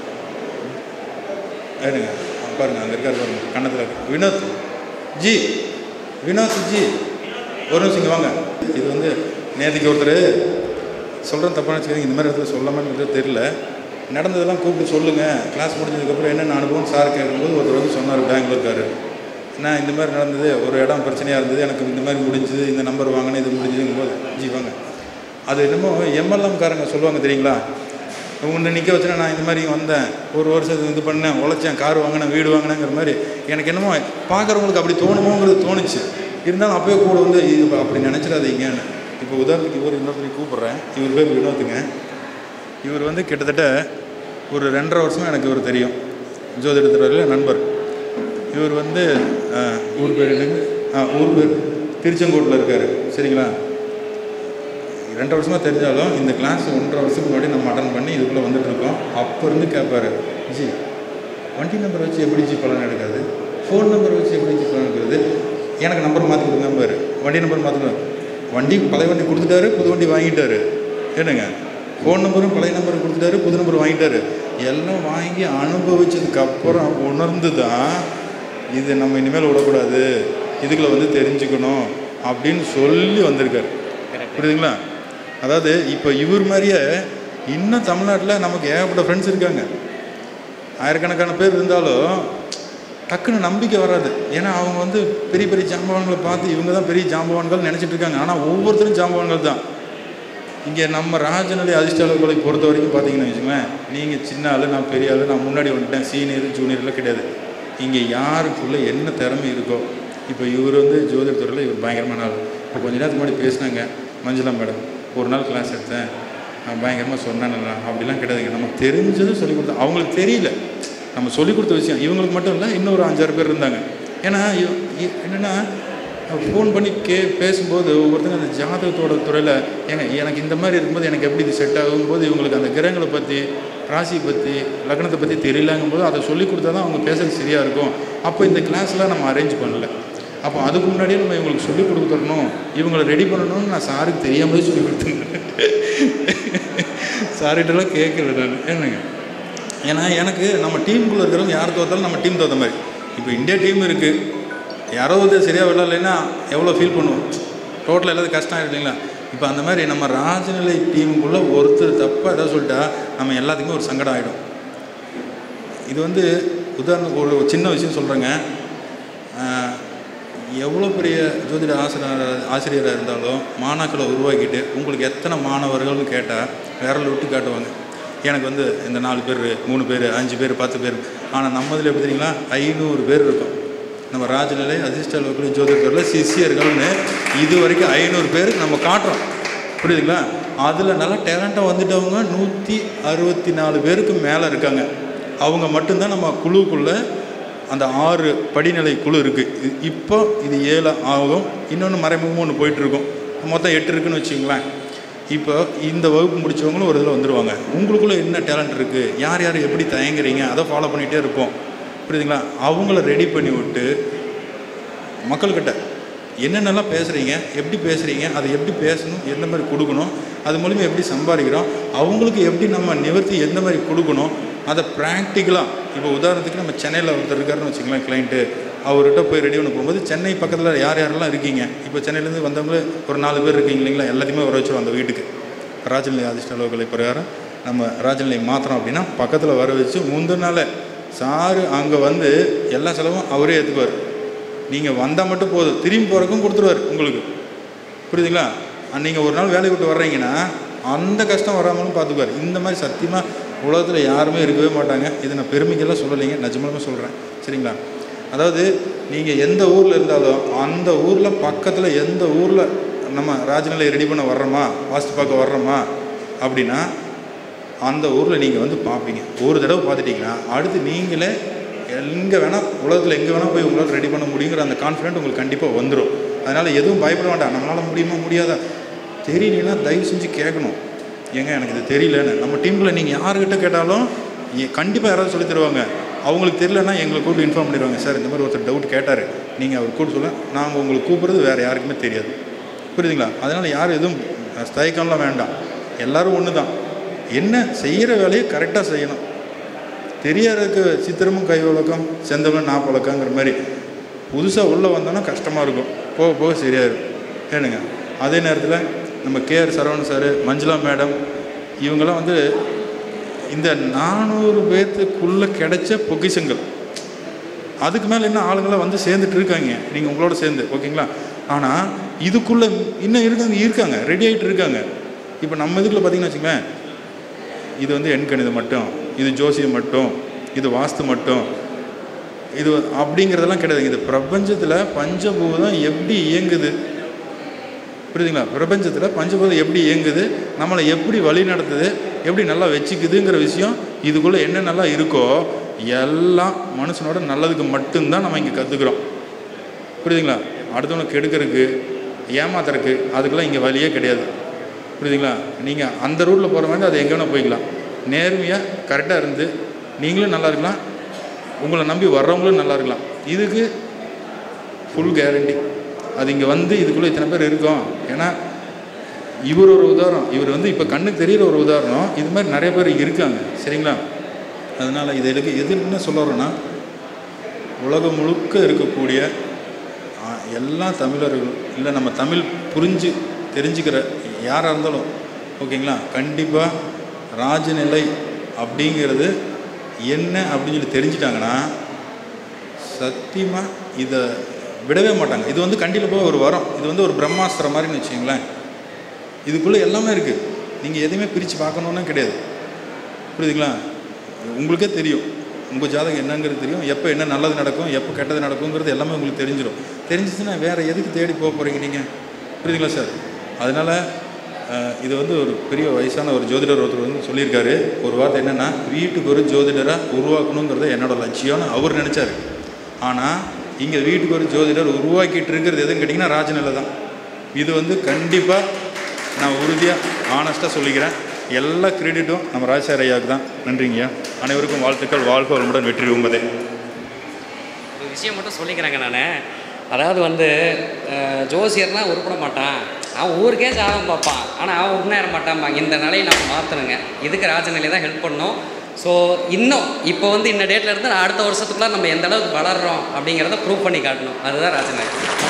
ஏனுங்க அங்க பாருங்க அங்கே இருக்காரு பாருங்க கன்னத்தில் வினோத் ஜி வினோத் ஜி ஒரு நிமிஷம் இங்கே வாங்க இது வந்து நேற்றுக்கு ஒருத்தர் சொல்கிறேன் தப்பான வச்சுக்கிறீங்க இந்த மாதிரி இடத்துல சொல்லாமல் தெரியல நடந்ததெல்லாம் கூப்பிட்டு சொல்லுங்கள் கிளாஸ் முடிஞ்சதுக்கப்புறம் என்னென்ன அனுபவம் சார் கேட்கும்போது ஒருத்தர் வந்து சொன்னார் பெங்களூர்காரு நான் இந்த மாதிரி நடந்தது ஒரு இடம் பிரச்சனையாக இருந்தது எனக்கு இந்த மாதிரி முடிஞ்சுது இந்த நம்பர் வாங்கினேன் இது முடிஞ்சுதுங்கும் போது ஜி வாங்க அது என்னமோ எம்எல்எம்காரங்க சொல்லுவாங்க தெரியுங்களா உன்னை நிற்க வச்சுனா நான் இந்த மாதிரி வந்தேன் ஒரு வருஷத்துக்கு இது பண்ணேன் உழைச்சேன் கார் வாங்கினேன் வீடு வாங்கினேங்கிற மாதிரி எனக்கு என்னமோ பார்க்குறவங்களுக்கு அப்படி தோணுமோங்கிறது தோணுச்சு இருந்தாலும் அப்போயே கூட வந்து இது அப்படி நினச்சிடாதீங்கன்னு இப்போ உதாரணத்துக்கு இவர் இன்னொருத்தரை கூப்பிட்றேன் இவர் பேர் வினோத்துங்க இவர் வந்து கிட்டத்தட்ட ஒரு ரெண்டரை வருஷமாக எனக்கு இவர் தெரியும் ஜோதிடத்துறையில் நண்பர் இவர் வந்து அஹ், ஊர் பேர் என்னங்க ஆ ஊர் பேர் திருச்செங்கோட்டில் இருக்கார் சரிங்களா ரெண்டு வருஷமாக தெரிஞ்சாலும் இந்த கிளாஸ் ஒன்றரை வருஷத்துக்கு முன்னாடி நம்ம அட்டன் பண்ணி இதுக்குள்ளே வந்துட்டு இருக்கோம் அப்போ இருந்து கேட்பாரு ஜி வண்டி நம்பர் வச்சு எப்படி ஜி பலன் எடுக்காது ஃபோன் நம்பர் வச்சு எப்படி ஜி பலன் எடுக்கிறது எனக்கு நம்பர் மாற்றி கொடுங்க பாரு வண்டி நம்பர் மாற்றணும் வண்டி பழைய வண்டி கொடுத்துட்டாரு புது வண்டி வாங்கிட்டாரு என்னங்க ஃபோன் நம்பரும் பழைய நம்பர் கொடுத்துட்டாரு புது நம்பர் வாங்கிட்டாரு எல்லாம் வாங்கி அனுபவிச்சதுக்கு அப்புறம் உணர்ந்து தான் இது நம்ம இனிமேல் விடக்கூடாது இதுக்குள்ள வந்து தெரிஞ்சுக்கணும் அப்படின்னு சொல்லி வந்திருக்காரு புரியுதுங்களா அதாவது இப்போ இவர் மாதிரியே இன்னும் தமிழ்நாட்டில் நமக்கு ஏகப்பட்ட ஃப்ரெண்ட்ஸ் இருக்காங்க ஆயிரக்கணக்கான பேர் இருந்தாலும் டக்குன்னு நம்பிக்கை வராது ஏன்னா அவங்க வந்து பெரிய பெரிய ஜாம்பவான்களை பார்த்து இவங்க தான் பெரிய ஜாம்பவான்கள் நினச்சிட்டு இருக்காங்க ஆனால் ஒவ்வொருத்தரும் ஜாம்பவான்கள் தான் இங்கே நம்ம ராஜநிலை அதிர்ஷ்டாளர்களை பொறுத்த வரைக்கும் பார்த்தீங்கன்னு வச்சுக்கோங்களேன் நீங்கள் சின்ன ஆள் நான் பெரிய ஆள் நான் முன்னாடி வந்துட்டேன் சீனியர் ஜூனியர்லாம் கிடையாது இங்கே யாருக்குள்ளே என்ன திறமை இருக்கோ இப்போ இவர் வந்து ஜோதிடத்துறையில் இவர் பயங்கரமான ஆள் இப்போ கொஞ்ச நேரத்துக்கு முன்னாடி பேசினாங்க மஞ்சுளா மேடம் ஒரு நாள் கிளாஸ் எடுத்தேன் நான் பயங்கரமாக சொன்னேன் நான் அப்படிலாம் கிடையாதுங்க நம்ம தெரிஞ்சது சொல்லிக் கொடுத்தோம் அவங்களுக்கு தெரியல நம்ம சொல்லிக் கொடுத்த விஷயம் இவங்களுக்கு மட்டும் இல்லை இன்னொரு அஞ்சாறு பேர் இருந்தாங்க ஏன்னா இவ- இ- என்னென்னா ஃபோன் பண்ணி கே பேசும்போது ஒவ்வொருத்தங்க அந்த ஜாதகத்தோட துறையில் ஏங்க எனக்கு இந்த மாதிரி இருக்கும்போது எனக்கு எப்படி இது செட் ஆகும்போது இவங்களுக்கு அந்த கிரகங்களை பற்றி ராசியை பற்றி லக்னத்தை பற்றி தெரியலங்கும்போது அதை சொல்லி கொடுத்தா தான் அவங்க பேசுறது சரியாக இருக்கும் அப்போ இந்த கிளாஸ்லாம் நம்ம அரேஞ்ச் பண்ணல அப்போ அதுக்கு முன்னாடியே நம்ம இவங்களுக்கு சொல்லிக் கொடுத்துடணும் இவங்களை ரெடி பண்ணணும்னு நான் சாருக்கு தெரியாமலே சொல்லி கொடுத்தேன் சாரிட்டெல்லாம் கேட்கல நான் என்னங்க ஏன்னா எனக்கு நம்ம டீமுக்குள்ளே இருக்கிறவங்க யார் தோத்தாலும் நம்ம டீம் தோத்த மாதிரி இப்போ இந்தியா டீம் இருக்குது யாரோ ஒருத்தர் சரியாக விளையாடலைன்னா எவ்வளோ ஃபீல் பண்ணுவோம் டோட்டலாக எல்லாத்துக்கும் கஷ்டம் ஆயிடும் இல்லைங்களா இப்போ அந்த மாதிரி நம்ம ராஜநிலை டீமுக்குள்ளே ஒருத்தர் தப்பாக ஏதாவது சொல்லிட்டா நம்ம எல்லாத்துக்குமே ஒரு சங்கடம் ஆகிடும் இது வந்து உதாரணத்துக்கு ஒரு சின்ன விஷயம் சொல்கிறேங்க எவ்வளோ பெரிய ஜோதிட ஆசிரியர் ஆசிரியராக இருந்தாலும் மாணாக்களை உருவாக்கிட்டு உங்களுக்கு எத்தனை மாணவர்கள்னு கேட்டால் விரல் விட்டு காட்டுவாங்க எனக்கு வந்து இந்த நாலு பேர் மூணு பேர் அஞ்சு பேர் பத்து பேர் ஆனால் நம்ம இதில் எப்படி தெரியுங்களா ஐநூறு பேர் இருக்கும் நம்ம ராஜநிலை அதிர்ஷ்ட லோக்கல் ஜோதிடத்தில் சிஷியர்கள்னு இது வரைக்கும் ஐநூறு பேர் நம்ம காட்டுறோம் புரியுதுங்களா அதில் நல்லா டேலண்ட்டாக வந்துட்டவங்க நூற்றி அறுபத்தி நாலு பேருக்கு மேலே இருக்காங்க அவங்க மட்டும்தான் நம்ம குழுக்குள்ளே அந்த ஆறு படிநிலை குழு இருக்குது இப்போ இது ஏழு ஆகும் இன்னொன்று மறைமுகமாக ஒன்று போயிட்டுருக்கும் மொத்தம் எட்டு இருக்குன்னு வச்சுங்களேன் இப்போ இந்த வகுப்பு முடிச்சவங்களும் ஒரு இதில் வந்துடுவாங்க உங்களுக்குள்ளே என்ன டேலண்ட் இருக்குது யார் யார் எப்படி தயங்குறீங்க அதை ஃபாலோ பண்ணிகிட்டே இருப்போம் புரியுதுங்களா அவங்கள ரெடி பண்ணி விட்டு மக்கள்கிட்ட என்னென்னலாம் பேசுகிறீங்க எப்படி பேசுகிறீங்க அதை எப்படி பேசணும் எந்த மாதிரி கொடுக்கணும் அது மூலிமா எப்படி சம்பாதிக்கிறோம் அவங்களுக்கு எப்படி நம்ம நிவர்த்தி எந்த மாதிரி கொடுக்கணும் அதை ப்ராக்டிக்கலாக இப்போ உதாரணத்துக்கு நம்ம சென்னையில் ஒருத்தர் இருக்காருன்னு வச்சுக்கலாம் கிளைண்ட்டு அவர்கிட்ட போய் ரெடி பண்ண போகும்போது சென்னை பக்கத்தில் யார் யாரெல்லாம் இருக்கீங்க இப்போ சென்னையிலேருந்து வந்தவங்களே ஒரு நாலு பேர் இருக்கீங்க இல்லைங்களா எல்லாத்தையுமே வர வச்சுருவோம் அந்த வீட்டுக்கு ராஜநிலை அதிர்ஷ்ட லோகலை பிரகாரம் நம்ம ராஜநிலை மாத்திரம் அப்படின்னா பக்கத்தில் வர வச்சு முந்தின நாள் சாரு அங்கே வந்து எல்லா செலவும் அவரே ஏற்றுக்குவார் நீங்கள் வந்தால் மட்டும் போதும் திரும்பி போகிறக்கும் கொடுத்துருவார் உங்களுக்கு புரியுதுங்களா நீங்கள் ஒரு நாள் வேலையை விட்டு வர்றீங்கன்னா அந்த கஷ்டம் வராமலும் பார்த்துக்குவார் இந்த மாதிரி சத்தியமாக உலகத்தில் யாருமே இருக்கவே மாட்டாங்க இது நான் பெருமைக்கெல்லாம் சொல்லலைங்க நிஜமாலுமே சொல்கிறேன் சரிங்களா அதாவது நீங்கள் எந்த ஊரில் இருந்தாலும் அந்த ஊரில் பக்கத்தில் எந்த ஊரில் நம்ம ராஜநிலை ரெடி பண்ண வர்றோமா வாஸ்து பார்க்க வர்றோமா அப்படின்னா அந்த ஊரில் நீங்கள் வந்து பார்ப்பீங்க ஒரு தடவை பார்த்துட்டிங்கன்னா அடுத்து நீங்களே எங்கே வேணால் உலகத்தில் எங்கே வேணால் போய் உங்களால் ரெடி பண்ண முடியுங்கிற அந்த கான்ஃபிடென்ட் உங்களுக்கு கண்டிப்பாக வந்துடும் அதனால் எதுவும் பயப்பட வேண்டாம் நம்மளால் முடியுமா முடியாதா தெரியலனா தயவு செஞ்சு கேட்கணும் ஏங்க எனக்கு இது தெரியலன்னு நம்ம டீமில் நீங்கள் யாருக்கிட்ட கேட்டாலும் கண்டிப்பாக யாராவது சொல்லி தருவாங்க அவங்களுக்கு தெரியலன்னா எங்களை கூப்பிட்டு இன்ஃபார்ம் பண்ணிடுவாங்க சார் இந்த மாதிரி ஒருத்தர் டவுட் கேட்டார் நீங்கள் அவர் கூப்பிட்டு சொல்ல நாங்கள் உங்களுக்கு கூப்பிட்றது வேறு யாருக்குமே தெரியாது புரியுதுங்களா அதனால் யாரும் எதுவும் தயக்கம்லாம் வேண்டாம் எல்லாரும் ஒன்று தான் என்ன செய்கிற வேலையை கரெக்டாக செய்யணும் தெரியாததுக்கு சித்திரமும் கை வழக்கம் செந்தமிழ் நாப்பழக்கங்கிற மாதிரி புதுசாக உள்ளே வந்தோன்னா கஷ்டமாக இருக்கும் போக போக சரியாக இருக்கும் ஏனுங்க அதே நேரத்தில் நம்ம KR Saravanan sir Manjula madam இவங்கெல்லாம் வந்து இந்த நானூறு பேர்த்துக்குள்ளே கிடைச்ச பொக்கிஷங்கள் அதுக்கு மேலே இன்னும் ஆளுங்களாம் வந்து சேர்ந்துட்டு இருக்காங்க நீங்கள் உங்களோட சேர்ந்து ஓகேங்களா ஆனால் இதுக்குள்ளே இன்னும் இருக்காங்க இருக்காங்க ரெடி ஆகிட்டு இருக்காங்க இப்போ நம்ம இதுக்குள்ள பார்த்தீங்கன்னு வச்சுங்களேன் இது வந்து எண்கணிதம் மட்டும் இது ஜோசியம் மட்டும் இது வாஸ்து மட்டும் இது அப்படிங்கிறதெல்லாம் கிடையாது இது பிரபஞ்சத்தில் பஞ்சபூதம் எப்படி இயங்குது புரியுதுங்களா பிரபஞ்சத்தில் பஞ்சபூதம் எப்படி இயங்குது நம்மளை எப்படி வழி நடத்துது எப்படி நல்லா வச்சுக்குதுங்கிற விஷயம் இதுக்குள்ளே என்னென்னலாம் இருக்கோ எல்லாம் மனுஷனோட நல்லதுக்கு மட்டும்தான் நம்ம இங்கே கற்றுக்குறோம் புரியுதுங்களா அடுத்தவனுக்கு கெடுக்கிறதுக்கு ஏமாத்துறதுக்கு அதுக்கெல்லாம் இங்கே வழியே கிடையாது புரியுதுங்களா நீங்கள் அந்த ரூட்டில் போகிற மாதிரி அது எங்கே வேணால் போய்க்கலாம் நேர்மையாக கரெக்டாக இருந்து நீங்களும் நல்லா இருக்கலாம் உங்களை நம்பி வர்றவங்களும் நல்லா இருக்கலாம் இதுக்கு ஃபுல் கேரண்டி அது இங்கே வந்து இதுக்குள்ளே இத்தனை பேர் இருக்கோம் ஏன்னா இவர் ஒரு உதாரணம் இவர் வந்து இப்போ கண்ணுக்கு தெரிகிற ஒரு உதாரணம் இது மாதிரி நிறைய பேர் இருக்காங்க சரிங்களா அதனால் இது எதுக்கு எது என்ன சொல்ல வரோன்னா உலகம் முழுக்க இருக்கக்கூடிய ஆ, எல்லா தமிழர்களும் இல்லை நம்ம தமிழ் புரிஞ்சு தெரிஞ்சுக்கிற யாராக இருந்தாலும் ஓகேங்களா கண்டிப்பாக ராஜநிலை அப்படிங்கிறது என்ன அப்படின்னு சொல்லி தெரிஞ்சிட்டாங்கன்னா சத்தியமாக இதை விடவே மாட்டாங்க இது வந்து கண்டிப்பாக போய் ஒரு வரம் இது வந்து ஒரு பிரம்மாஸ்திரம் மாதிரின்னு வச்சுங்களேன் இதுக்குள்ளே எல்லாமே இருக்குது நீங்கள் எதையுமே பிரித்து பார்க்கணுன்னு கிடையாது புரியுதுங்களா உங்களுக்கே தெரியும் உங்கள் ஜாதகம் என்னங்கிறது தெரியும் எப்போ என்ன நல்லது நடக்கும் எப்போ கெட்டது நடக்குங்கிறது எல்லாமே உங்களுக்கு தெரிஞ்சிடும் தெரிஞ்சிச்சுன்னா வேறு எதுக்கு தேடி போக போகிறீங்க நீங்கள் புரியுதுங்களா சார் அதனால் அஹ், இது வந்து ஒரு பெரிய வயசான ஒரு ஜோதிடர் ஒருத்தர் வந்து சொல்லியிருக்காரு ஒரு வார்த்தை என்னென்னா வீட்டுக்கு ஒரு ஜோதிடராக உருவாக்கணுங்கிறத என்னோட லட்சியம்னு அவர் நினச்சாரு ஆனால் இங்கே வீட்டுக்கு ஒரு ஜோதிடர் உருவாக்கிட்டு இருக்கிறது எதுன்னு கேட்டிங்கன்னா ராஜநிலை தான் இது வந்து கண்டிப்பாக நான் உறுதியாக ஆனஸ்ட்டாக சொல்லிக்கிறேன் எல்லா கிரெடிட்டும் நம்ம ராஜசார் ஐயாவுக்கு தான் நன்றிங்கய்யா அனைவருக்கும் வாழ்த்துக்கள் வாழ்க வளமுடன் வெற்றி உண்பதே ஒரு விஷயம் மட்டும் சொல்லிக்கிறேங்க நான் அதாவது வந்து அஹ், ஜோசியர்னா உருப்பட மாட்டான் அவன் ஊருக்கே ஜாதகம் பார்ப்பான் ஆனால் அவன் உண்மையேற மாட்டான்பாங்க இந்த நிலையை நம்ம மாற்றணுங்க இதுக்கு ராஜநிலை தான் ஹெல்ப் பண்ணோம் ஸோ இன்னும் இப்போ வந்து இந்த டேட்டில் இருந்து நான் அடுத்த வருஷத்துக்குள்ள நம்ம எந்த அளவுக்கு வளர்றோம் அப்படிங்கிறத ப்ரூவ் பண்ணி காட்டணும் அதுதான் ராஜநிலை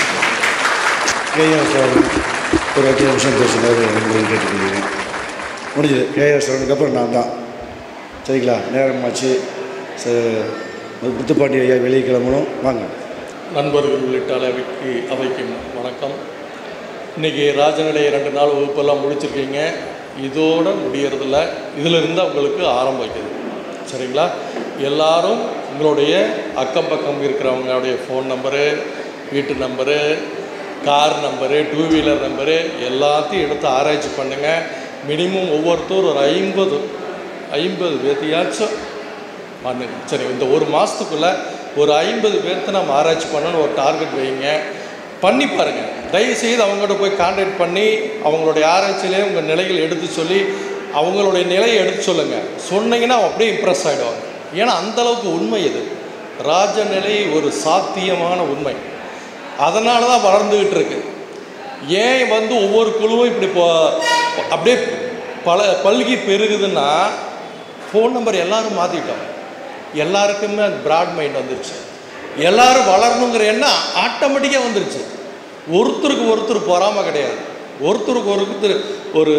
கேஆர் சார் ஒரு அஞ்சு நிமிஷம் பேசும்போது உங்களுக்கு கேட்டுக்கொள்கிறேன் முடிஞ்சது கேஆர் சாருக்கு அப்புறம் நான் தான் சரிங்களா நேரமாச்சு ச- முத்துப்பாண்டி ஐயா வெளியே கிளம்பணும் வாங்க நண்பர்கள் உள்ளிட்ட அளவுக்கு அவைக்கும் வணக்கம் இன்றைக்கி ராஜநிலை ரெண்டு நாள் வகுப்பெல்லாம் முடிச்சிருக்கீங்க இதோட முடியறதில்ல இதில் இருந்து உங்களுக்கு ஆரம்பிக்குது சரிங்களா எல்லாரும் உங்களுடைய அக்கம் பக்கம் இருக்கிறவங்களுடைய ஃபோன் நம்பரு வீட்டு number car number two wheeler number எல்லாத்தையும் எடுத்து ஆராய்ச்சி பண்ணுங்கள் மினிமம் ஒவ்வொருத்தரும் ஒரு ஐம்பது ஐம்பது பேர்த்தையாச்சும் பண்ணுங்க சரி இந்த ஒரு மாதத்துக்குள்ளே ஒரு ஐம்பது பேர்த்த நம்ம ஆராய்ச்சி பண்ணணும்னு ஒரு டார்கெட் வைங்க பண்ணி பாருங்கள் தயவுசெய்து அவங்கள்ட்ட போய் கான்டாக்ட் பண்ணி அவங்களுடைய ஆராய்ச்சியிலே உங்கள் நிலைகள் எடுத்து சொல்லி அவங்களுடைய நிலையை எடுத்து சொல்லுங்கள் சொன்னீங்கன்னா அவங்க அப்படியே இம்ப்ரெஸ் ஆகிடுவாங்க ஏன்னா அந்தளவுக்கு உண்மை இது ராஜநிலை ஒரு சாத்தியமான உண்மை அதனால தான் வளர்ந்துக்கிட்டு இருக்கு ஏன் வந்து ஒவ்வொரு குழுவும் இப்படி போ அப்படியே பல பல்கி பெருகுதுன்னா ஃபோன் நம்பர் எல்லாரும் மாற்றிட்டோம் எல்லாருக்குமே அந்த பிராட் மைண்ட் வந்துருச்சு எல்லாரும் வளரணுங்கிற எண்ணம் ஆட்டோமேட்டிக்காக வந்துருச்சு ஒருத்தருக்கு ஒருத்தர் பொறாமை கிடையாது ஒருத்தருக்கு ஒருத்தர் ஒரு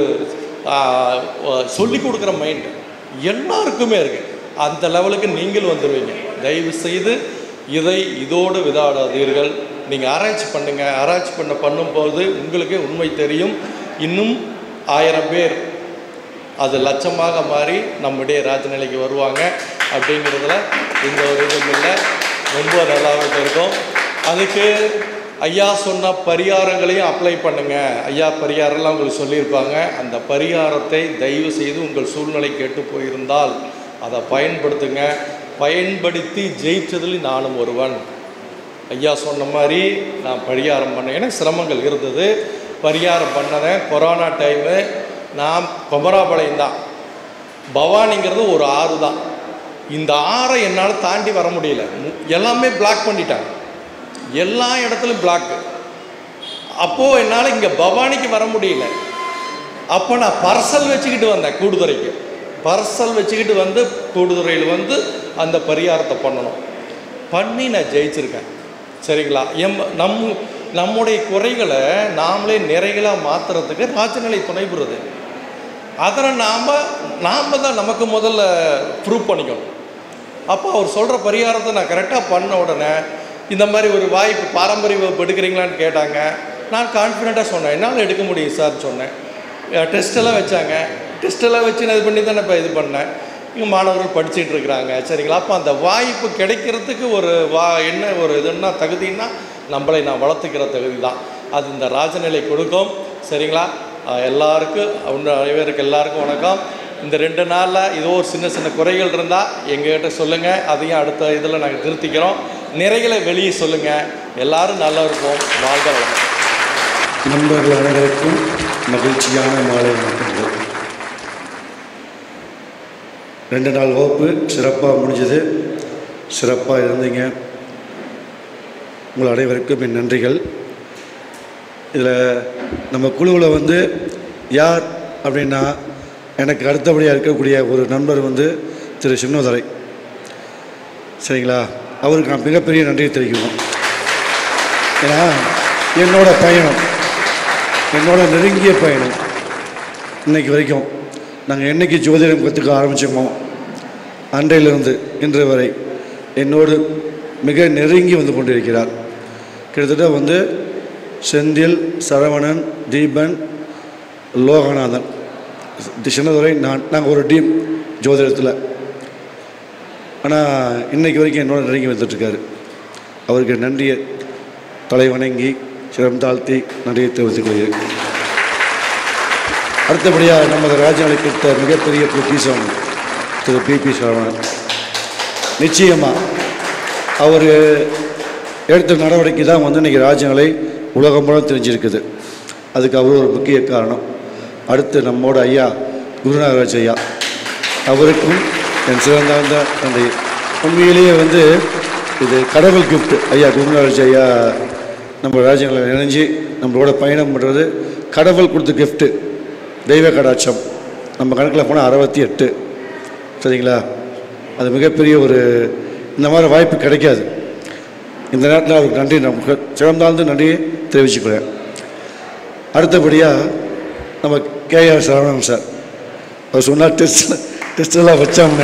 சொல்லி கொடுக்குற மைண்ட் எல்லாருக்குமே இருக்குது அந்த லெவலுக்கு நீங்கள் வந்துடுவீங்க தயவு செய்து இதை இதோடு விதாடாதீர்கள் நீங்கள் ஆராய்ச்சி பண்ணுங்கள் ஆராய்ச்சி பண்ண பண்ணும்போது உங்களுக்கே உண்மை தெரியும் இன்னும் ஆயிரம் பேர் அது லட்சமாக மாறி நம்முடைய ராஜநிலைக்கு வருவாங்க அப்படிங்கிறதுல எந்த ஒரு இதுவும் இல்லை ரொம்ப நல்லாவே இருக்கும் அதுக்கு ஐயா சொன்ன பரிகாரங்களையும் அப்ளை பண்ணுங்க ஐயா பரிகாரம்லாம் உங்களுக்கு சொல்லியிருப்பாங்க அந்த பரிகாரத்தை தயவு செய்து உங்கள் சூழ்நிலை கேட்டு போயிருந்தால் அதை பயன்படுத்துங்க பயன்படுத்தி ஜெயிச்சதில் நானும் ஒருவன் ஐயா சொன்ன மாதிரி நான் பரிகாரம் பண்ணேன் எனக்கு சிரமங்கள் இருந்தது பரிகாரம் பண்ணதேன் கொரோனா டைமு நான் குமராபாளையம் தான் பவானிங்கிறது ஒரு ஆறு தான் இந்த ஆறை என்னால் தாண்டி வர முடியல மு- எல்லாமே பிளாக் பண்ணிட்டாங்க எல்லா இடத்துலையும் பிளாக்கு அப்போது என்னால் இங்கே பவானிக்கு வர முடியல அப்போ நான் பர்சல் வச்சுக்கிட்டு வந்தேன் கூடுதுறைக்கு பர்சல் வச்சுக்கிட்டு வந்து கூடுதுறையில் வந்து அந்த பரிகாரத்தை பண்ணணும் பண்ணி நான் ஜெயிச்சிருக்கேன் சரிங்களா எம் நம் நம்முடைய குறைகளை நாமளே நிறைகளாக மாற்றுறதுக்கு ராஜநிலை துணை புரியுது அதில் நாம் நாம் தான் நமக்கு முதல்ல ப்ரூவ் பண்ணிக்கணும் அப்போ அவர் சொல்கிற பரிகாரத்தை நான் கரெக்டாக பண்ண உடனே இந்த மாதிரி ஒரு வாய்ப்பு பாரம்பரிய வகுப்பு எடுக்கிறீங்களான்னு கேட்டாங்க நான் கான்ஃபிடெண்ட்டாக சொன்னேன் என்னால் எடுக்க முடியும் சார் சொன்னேன் டெஸ்ட்டெல்லாம் வச்சாங்க டெஸ்ட்டெல்லாம் வச்சு நான் இது பண்ணி தான் இப்போ இது பண்ணேன் இங்கே மாணவர்கள் படிச்சிட்டு இருக்கிறாங்க சரிங்களா அப்போ அந்த வாய்ப்பு கிடைக்கிறதுக்கு ஒரு வா என்ன ஒரு இதுன்னா தகுதின்னா நம்மளை நான் வளர்த்துக்கிற தகுதி தான் அது இந்த ராஜநிலை கொடுக்கும் சரிங்களா அஹ் எல்லாருக்கும் உங்க அனைவருக்கு எல்லாருக்கும் வணக்கம் இந்த ரெண்டு நாளில் ஏதோ ஒரு சின்ன சின்ன குறைகள் இருந்தால் எங்ககிட்ட சொல்லுங்கள் அதையும் அடுத்த இதில் நாங்கள் திருத்திக்கிறோம் நிறைகளை வெளியே சொல்லுங்கள் எல்லாரும் நல்லா இருப்போம் வாழ்க வளம் நண்பர்கள் அனைவருக்கும் மகிழ்ச்சியான மாலை வணக்கங்கள் ரெண்டு நாள் வகுப்பு சிறப்பாக முடிஞ்சது சிறப்பாக இருந்தீங்க உங்கள் அனைவருக்கும் என் நன்றிகள் இதில் நம்ம குழுவில் வந்து யார் அப்படின்னா எனக்கு அடுத்தபடியாக இருக்கக்கூடிய ஒரு நண்பர் வந்து திரு சின்னதுரை சரிங்களா அவருக்கு நான் மிகப்பெரிய நன்றியை தெரிவிக்கணும் ஏன்னா என்னோட பயணம் என்னோட நெருங்கிய பயணம் இன்னைக்கு வரைக்கும் நாங்கள் என்னைக்கு ஜோதிடம் கற்றுக்க ஆரம்பித்தோமோ அன்றையிலிருந்து இன்று வரை என்னோடு மிக நெருங்கி வந்து கொண்டிருக்கிறார் கிட்டத்தட்ட வந்து செந்தில் சரவணன் தீபன் லோகநாதன் தி- சின்னதுரை நான் நாங்கள் ஒரு டீம் ஜோதிடத்தில் ஆனால் இன்னைக்கு வரைக்கும் என்னோட நெருங்கி வந்துட்டுருக்காரு அவருக்கு நன்றியை தலை வணங்கி சிரம் தாழ்த்தி நன்றியை தெரிவித்துக் கொள்கிறேன் அடுத்தபடியாக நமது ராஜாவை கொடுத்த மிகப்பெரிய பொக்கிஷம் திரு பிபி சரவணன் நிச்சயமாக அவர் எடுத்த நடவடிக்கை தான் வந்து இன்றைக்கி ராஜ்யங்களை உலகம் முழுவதும் தெரிஞ்சிருக்குது அதுக்கு அவர் ஒரு முக்கிய காரணம் அடுத்து நம்மோட ஐயா குருநாகராஜ் ஐயா அவருக்கும் என் சிறந்தார்ந்த நன்றி உண்மையிலேயே வந்து இது கடவுள் gift ஐயா குருநாகராஜ் ஐயா நம்ம ராஜ்யங்களை இணைஞ்சு நம்மளோட பயணம் பண்ணுறது கடவுள் கொடுத்த gift தெய்வ கடாட்சம் நம்ம கணக்கில் போனால் அறுபத்தி எட்டு சரிங்களா அது மிகப்பெரிய ஒரு இந்த மாதிரி வாய்ப்பு கிடைக்காது இந்த நேரத்தில் அவருக்கு நன்றி நமக்கு சிறந்தாழ்ந்து நன்றியை தெரிவிச்சுக்கிறேன் அடுத்தபடியாக நம்ம கேஆர் சரவணன் சார் அவர் சொன்னார் டெஸ்ட் டெஸ்டெல்லாம் வச்சோம்னு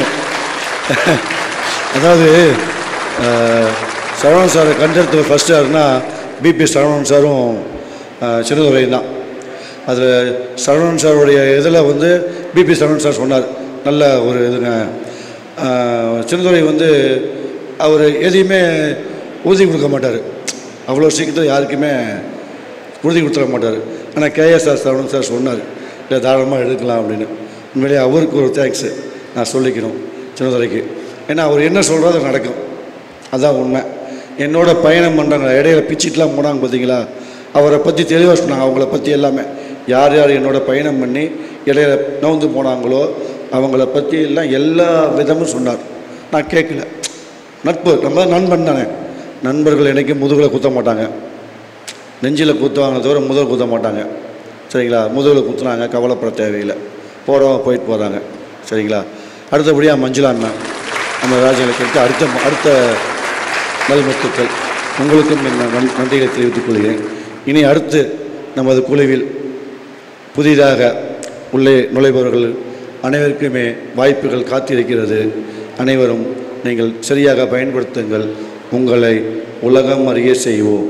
அதாவது அஹ், சரவணன் சாரை கண்டெடுத்த ஃபஸ்ட்டு யாருன்னா பிபி சரவணன் சாரும் அஹ், சின்னதுரையும் தான் அதில் சரவணன் சாருடைய இதில் வந்து பிபி சரவணன் சார் சொன்னார் நல்ல ஒரு இதுங்க அஹ், சின்னதுரை வந்து அவர் எதையுமே உறுதி கொடுக்க மாட்டார் அவ்வளோ சீக்கிரத்தில் யாருக்குமே உறுதி கொடுத்துட மாட்டார் ஆனால் கேஎஸ்ஆர் சரவணன் சார் சொன்னார் இல்லை தாராளமாக எடுக்கலாம் அப்படின்னு உண்மையிலேயே அவருக்கு ஒரு தேங்க்ஸு நான் சொல்லிக்கணும் சின்னதுரைக்கு ஏன்னா அவர் என்ன சொல்கிறோ அது நடக்கும் அதான் உண்மை என்னோட பயணம் பண்ணுறாங்க இடையில பிச்சிட்டுலாம் போனாங்க பார்த்தீங்களா அவரை பற்றி தெளிவாக சொன்னாங்க அவங்கள பற்றி எல்லாமே யார் யார் என்னோட பயணம் பண்ணி இடையில நவுந்து போனாங்களோ அவங்கள பற்றி எல்லாம் எல்லா விதமும் சொன்னார் நான் கேட்கல நட்பு நம்ம நண்பன் தானே நண்பர்கள் என்றைக்கும் முதுகில் குத்த மாட்டாங்க நெஞ்சில் குத்துவாங்க தவிர முதல் குத்த மாட்டாங்க சரிங்களா முதுகில் குத்துனாங்க கவலைப்பட தேவையில்லை போகிறவங்க போயிட்டு போகிறாங்க சரிங்களா அடுத்தபடியாக மஞ்சுளா அண்ணன் நம்ம ராஜங்களுக்கு அடுத்த அடுத்த நல்முத்துக்கள் உங்களுக்கும் என் நன் நன்றிகளை தெரிவித்துக் கொள்கிறேன் இனி அடுத்து நமது குழுவில் புதிதாக உள்ளே நுழைபவர்கள் அனைவருக்குமே வாய்ப்புகள் காத்திருக்கிறது அனைவரும் நீங்கள் சரியாக பயன்படுத்துங்கள் உங்களை உலகம் அறிய செய்வோம்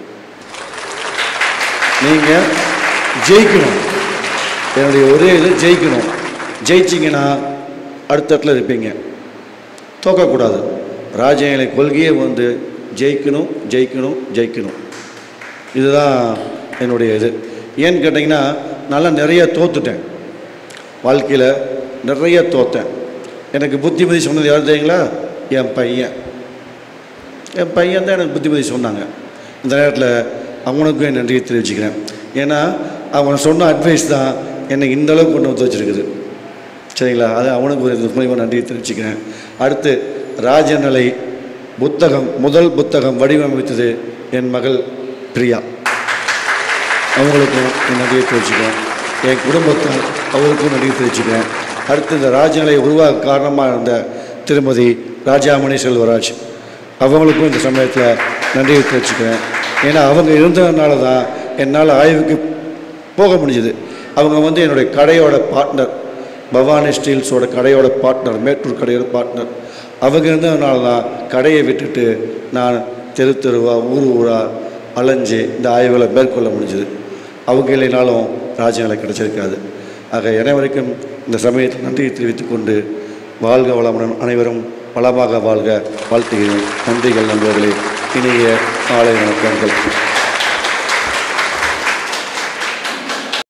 நீங்கள் ஜெயிக்கணும் என்னுடைய ஒரே இது ஜெயிக்கணும் ஜெயிச்சிங்கன்னா அடுத்த இடத்துல இருப்பீங்க தோக்கக்கூடாது ராஜ்யங்களை கொள்கையே வந்து ஜெயிக்கணும் ஜெயிக்கணும் ஜெயிக்கணும் இதுதான் என்னுடைய இது ஏன்னு கேட்டிங்கன்னா நல்லா நிறைய தோத்துட்டேன் வாழ்க்கையில் நிறைய தோத்தேன் எனக்கு புத்திமதி சொன்னது யார் தெரியுங்களா என் பையன் என் பையன் தான் எனக்கு புத்திமதி சொன்னாங்க இந்த நேரத்தில் அவனுக்கும் என் நன்றியை தெரிவிச்சுக்கிறேன் ஏன்னா அவன் சொன்ன அட்வைஸ் தான் என்னை இந்த அளவுக்கு கொண்டு வந்து வச்சிருக்குது சரிங்களா அது அவனுக்கு ஒரு இது மூலியமாக நன்றியை தெரிவிச்சுக்கிறேன் அடுத்து ராஜநிலை புத்தகம் முதல் புத்தகம் வடிவமைத்தது என் மகள் பிரியா அவங்களுக்கும் என் நன்றியை தெரிவிச்சுக்கிறேன் என் குடும்பத்தால் அவருக்கும் நன்றியை தெரிவிச்சுக்கிறேன் அடுத்து இந்த ராஜநிலை உருவாக காரணமாக இருந்த திருமதி ராஜாமணி செல்வராஜ் அவங்களுக்கும் இந்த சமயத்தில் நன்றியை தெரிவிச்சுக்கிறேன் ஏன்னா அவங்க இருந்ததுனால தான் என்னால் ஆய்வுக்கு போக முடிஞ்சுது அவங்க வந்து என்னுடைய கடையோட பார்ட்னர் பவானி ஸ்டீல்ஸோட கடையோட பார்ட்னர் மேட்டூர் கடையோட பார்ட்னர் அவங்க இருந்ததுனால தான் கடையை விட்டுட்டு நான் தெரு தெருவா ஊர் ஊரா அலைஞ்சு இந்த ஆய்வுகளை மேற்கொள்ள முடிஞ்சுது அவங்க இல்லைனாலும் ராஜ்யங்களை கிடைச்சிருக்காது ஆக அனைவருக்கும் இந்த சமயத்தில் நன்றியை தெரிவித்துக் கொண்டு வாழ்க வளமுடன் அனைவரும் வளமாக வாழ்க வாழ்த்துகிறேன் நன்றிகள் நண்பர்களே இனிய காலை வணக்கங்கள்